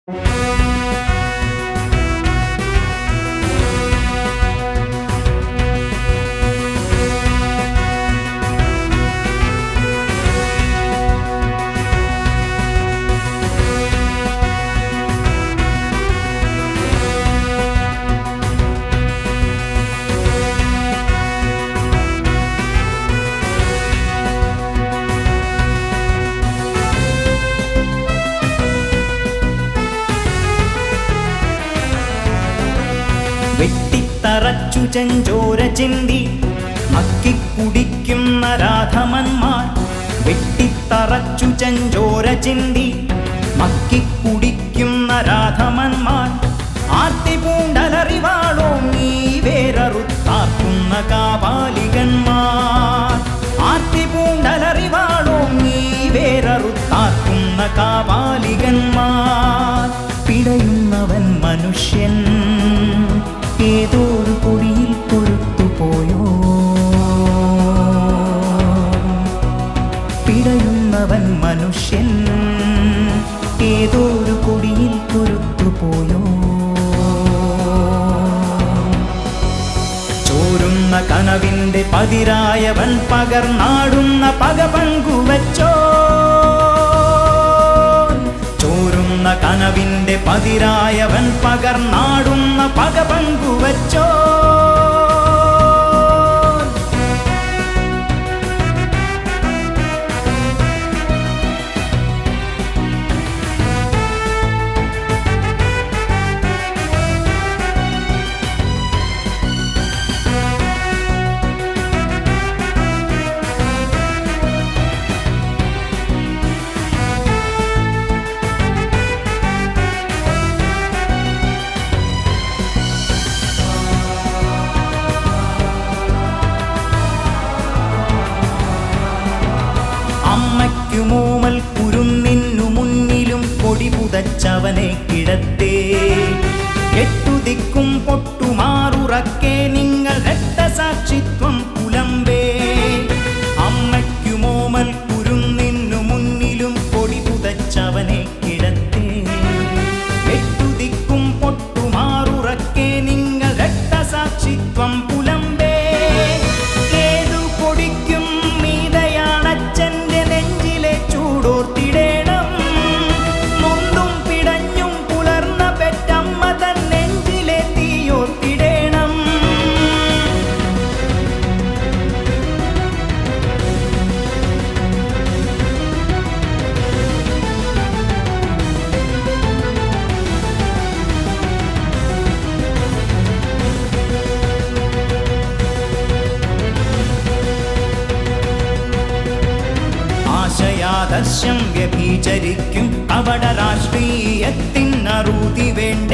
വെട്ടിത്തറച്ചു ചെഞ്ചോര ചിന്തി മക്കിക്കുടിക്കുന്ന രാധമന്മാർ വെട്ടിത്തറച്ചു ചെഞ്ചോര ചിന്തി മക്കിക്കുടിക്കുന്ന രാധമന്മാർ ആർത്തി പൂണ്ടലറിവാളോ നീ വേററുത്താക്കുന്ന കാപാലികന്മാർ ആർത്തി പൂണ്ടലറിവാളോ നീ വേററുത്താക്കുന്ന കാപാലികന്മാർ പിടയുന്നവൻ മനുഷ്യൻ ഏതോരു കൊടിയിൽ പൊരുത്തുപോയോ പിടയുന്നവൻ മനുഷ്യൻ ഏതോരു കൊടിയിൽ പൊരുത്തുപോയോ ചോരുന്ന കനവിന്റെ പതിരായവൻ പകർന്നാടുന്ന പക പങ്കുവച്ചോ ചോരുന്ന കനവിന്റെ പതിരായവൻ പകർന്നാടുന്ന പക പങ്കുവച്ചോ അമ്മയ്ക്കുമോമൽ കുരുന്നിന്നു മുന്നിലും കൊടി പുതച്ചവനെ കിടത്തേ എട്ടുദിക്കും പൊട്ടുമാറുറക്കെ നിങ്ങൾ രക്തസാക്ഷിത്വം പുലമ്പേ അമ്മയ്ക്കുമോമൽ കുരുന്നിന്നു മുന്നിലും കൊടി പുതച്ചവനെ കിടത്തേ എട്ടുദിക്കും പൊട്ടുമാറുറക്കെ നിങ്ങൾ രക്തസാക്ഷിത്വം പുലമ്പേ ഏതു കൊടിക്കും മീതയാണച്ഛന്റെ നെഞ്ചിലെ ചൂടോർത്തിടേണം നൊന്തും പിടഞ്ഞും പുലർന്ന പെറ്റമ്മ തൻ നെഞ്ചിലെ തീയോർത്തിടേണം ആശയാദർശം വ്യഭീചരിക്കും കപട രാഷ്ട്രീയത്തിനറുതി വേണ്ട